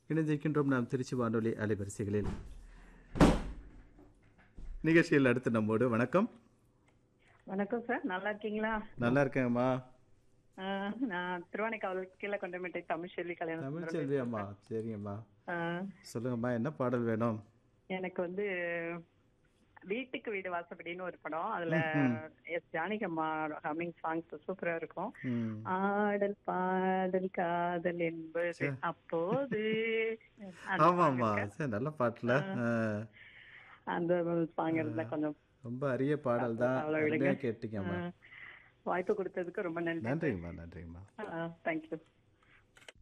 இணைந்திருக்கின்றோம் நாம் திருச்சி வானொலி அலைவரிசைகளில் நிகழ்ச்சியில் அடுத்து நம்மோடு வணக்கம் வணக்கம் சார் நல்லா இருக்கீங்களா நல்லா இருக்கேங்கம்மா ஆஹ் நான் திருவானைக்காவல் கீழே கொண்டமேட்டை தமிழ்ச்செல்வி கல்யாணம் தமிழ்ச்செல்வி அம்மா சரிங்கம்மா ஆஹ் சொல்லுங்கம்மா என்ன பாடல் வேணும் எனக்கு வந்து வீட்டுக்கு வீடு வாசப்படின்னு ஒரு படம் அதுல எஸ் ஜானகியம்மா ஹமிங் சாங்ஸ் சூப்பரா இருக்கும் ம் ஆடல் பாடல் காதல் என்பது அப்போது அந்த ஆமாம்மா சரி நல்ல பாட்டில் அந்த சாங் இருந்தா கொஞ்சம் ரொம்ப அரிய பாடல் தான் அவ்வளவு விடுங்க. அருமையா கேட்டீங்கம்மா ஆஹ் வாய்ப்பு கொடுத்ததுக்கு ரொம்ப நன்றி நன்றிங்கம்மா நன்றிங்கம்மா தேங்க்யூ